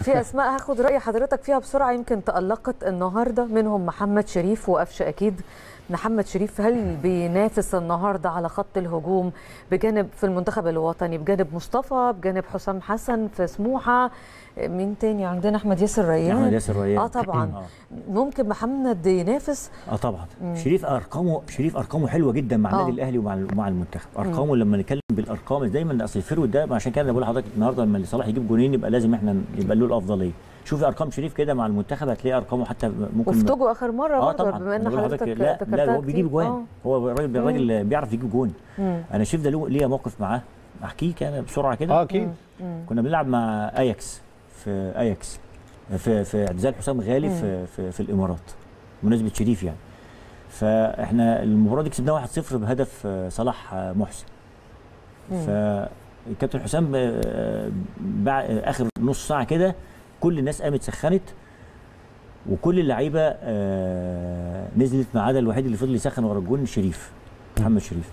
في اسماء هاخد راي حضرتك فيها بسرعه يمكن تالقت النهارده منهم محمد شريف وقفشه اكيد محمد شريف هل بينافس النهارده على خط الهجوم بجانب في المنتخب الوطني بجانب مصطفى بجانب حسام حسن في سموحه مين تاني عندنا احمد ياسر ريان احمد ياسر ريان اه طبعا آه. ممكن محمد ينافس اه طبعا شريف ارقامه شريف ارقامه حلوه جدا مع النادي آه. الاهلي ومع ومع المنتخب ارقامه لما نتكلم بالارقام دايما اصل الفيرود ده عشان كده أنا بقول لحضرتك النهارده لما صلاح يجيب جونين يبقى لازم احنا يبقى له الافضليه شوفي ارقام شريف كده مع المنتخب هتلاقي ارقامه حتى ممكن وفي توجو اخر مره اه برضه طبعا بما ان أنا بقول حضرتك لا ذكرتها لا هو كتير. بيجيب جوان آه. هو الراجل الراجل بيعرف يجيب جون مم. انا شريف ده له- ليا موقف معاه احكيه كده بسرعه كده اه اكيد كنا بنلعب مع اياكس في اياكس في في اعتزال حسام غالي في في, في الامارات بمناسبه شريف يعني فاحنا المباراه دي كسبناها 1-0 بهدف آه، صلاح آه، محسن فالكابتن حسام آه، بع- آه، اخر نص ساعه كده كل الناس قامت سخنت وكل اللعيبه آه، نزلت ما عدا الوحيد اللي فضل يسخن ورا الجون شريف محمد شريف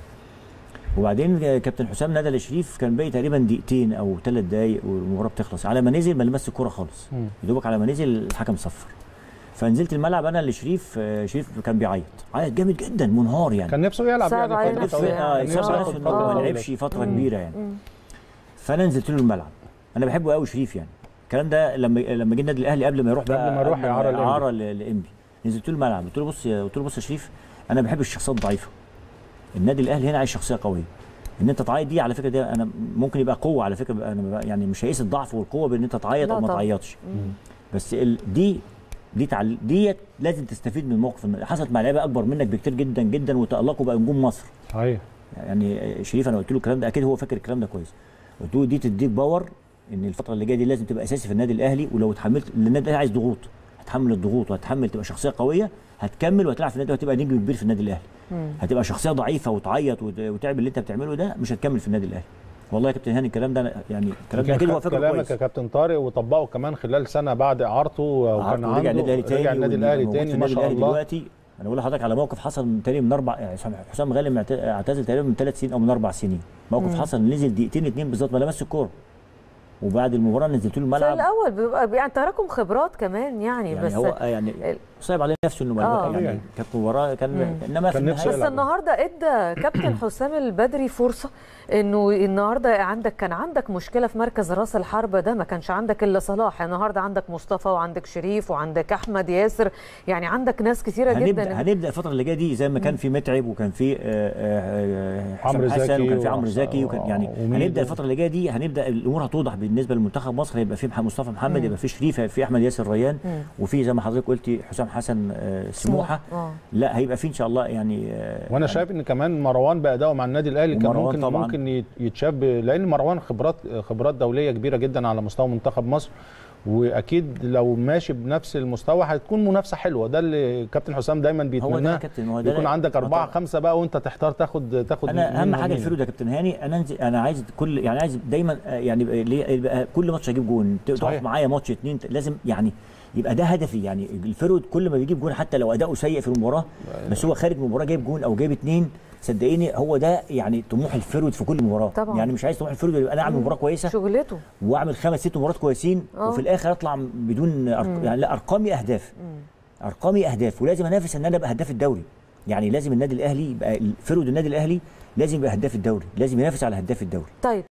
وبعدين كابتن حسام نادى لشريف كان باقي تقريبا دقيقتين او ثلاث دقائق والمباراه بتخلص على ما نزل ما لمس الكوره خالص مم. يا دوبك على ما نزل الحكم صفر فنزلت الملعب انا لشريف آه، شريف كان بيعيط عيط جامد جدا منهار يعني كان نفسه يلعب صعب يعني عليه فترة نفسه طويلة. يعني. اه كان يصاب نفسه على ياخد نفسه إن هو فترة ما طويلة. لعبش فتره مم. كبيره يعني مم. فانا نزلت له الملعب انا بحبه قوي شريف يعني الكلام ده لما لما جه النادي الاهلي قبل ما يروح بقى قبل ما يروح إعارة لإنبي. اعاره لانبي نزلت له الملعب قلت له بص يا قلت له بص يا شريف انا بحب الشخصيات الضعيفه النادي الاهلي هنا عايز شخصيه قويه ان انت تعيط دي على فكره دي انا ممكن يبقى قوه على فكره بقى انا بقى- يعني مش هيقيس الضعف والقوه بان انت تعيط لا او ما طبعا. تعيطش مم. بس ال... دي دي تعل... ديت لازم تستفيد من الموقف الم- حصلت مع لعيبه اكبر منك بكتير جدا جدا وتالقوا بقى نجوم مصر صحيح يعني شريف انا قلت له الكلام ده اكيد هو فاكر الكلام ده كويس قلت له دي تديك باور ان الفتره اللي جايه دي لازم تبقى اساسي في النادي الاهلي ولو اتحملت لان النادي الاهلي عايز ضغوط هتحمل الضغوط وهتحمل تبقى شخصيه قويه هتكمل وهتلعب في النادي وهتبقى نجم كبير في النادي الاهلي مم. هتبقى شخصيه ضعيفه وتعيط وت- وتعمل اللي انت بتعمله ده مش هتكمل في النادي الاهلي والله يا كابتن هاني الكلام ده أنا- يعني الكلام ده يمكن اكيد هو خد فاكره كلامك كويس يا كابتن طارق وطبقه كمان خلال سنه بعد اعارته وكان عارف عنده ورجع النادي الاهلي تاني رجع النادي وإن الاهلي موجود تاني في ما النادي شاء الأهلي الله دلوقتي انا بقول لحضرتك على موقف حصل من تقريبا من اربع يعني حسام غالي معت- اعتزل تقريبا من ثلاث سنين او من اربع سنين موقف حصل نزل دقيقتين اتنين بالظبط ما لمس الكوره وبعد المباراه نزلت له في الملعب الاول بيبقى يعني تراكم خبرات كمان يعني, يعني بس هو يعني صعب عليه نفسه انه آه. يعني طبيعي. كانت مباراه كان انما في كان نفسه النهايه بس يلعب. النهارده ادى كابتن حسام البدري فرصه انه النهارده عندك كان عندك مشكله في مركز راس الحربه ده ما كانش عندك الا صلاح النهارده عندك مصطفى وعندك شريف وعندك احمد ياسر يعني عندك ناس كثيره هنبدا جدا هنبدا الفتره اللي جايه دي زي ما كان في متعب وكان في آه، آه، حسام عمرو حسن زكي وكان في عمرو و- زكي وكان يعني وميدو. هنبدا الفتره اللي جايه دي هنبدا الامور هتوضح بالنسبه لمنتخب مصر هيبقى في مح- مصطفى محمد يبقى في شريف هيبقى في احمد ياسر ريان مم. وفي زي ما حضرتك قلتي حسام حسن آه، سموحه اه لا هيبقى في ان شاء الله يعني آه، وانا شايف ان كمان مروان بادائه مع النادي الاهلي كان ومروان ممكن طبعاً. ممكن يت- يتشاف ب- لان مروان خبرات خبرات دوليه كبيره جدا على مستوى منتخب مصر واكيد لو ماشي بنفس المستوى هتكون منافسه حلوه ده اللي كابتن حسام دايما هو ده يا بيتمناه كابتن ما هو ده يكون لا- عندك آه اربعه طبعاً. خمسه بقى وانت تحتار تاخد تاخد انا اهم منهم حاجه مين. الفيرو ده يا كابتن هاني انا انزل انا عايز كل يعني عايز دايما آه، يعني يبقى ليه- يبقى كل ماتش اجيب جون تقف صحيح. معايا ماتش اتنين لازم يعني يبقى ده هدفي يعني الفيرود كل ما بيجيب جون حتى لو اداؤه سيء في المباراه بس هو خارج من المباراه جايب جون او جايب اتنين صدقيني هو ده يعني طموح الفيرود في كل مباراه طبعاً. يعني مش عايز طموح الفيرود يبقى انا اعمل مباراه كويسه شغلته واعمل خمس ست مباريات كويسين آه. وفي الاخر اطلع بدون أرق... يعني لا ارقامي اهداف ارقامي اهداف ولازم انافس ان انا ابقى هداف الدوري يعني لازم النادي الاهلي يبقى فرود النادي الاهلي لازم يبقى هداف الدوري لازم ينافس على هداف الدوري طيب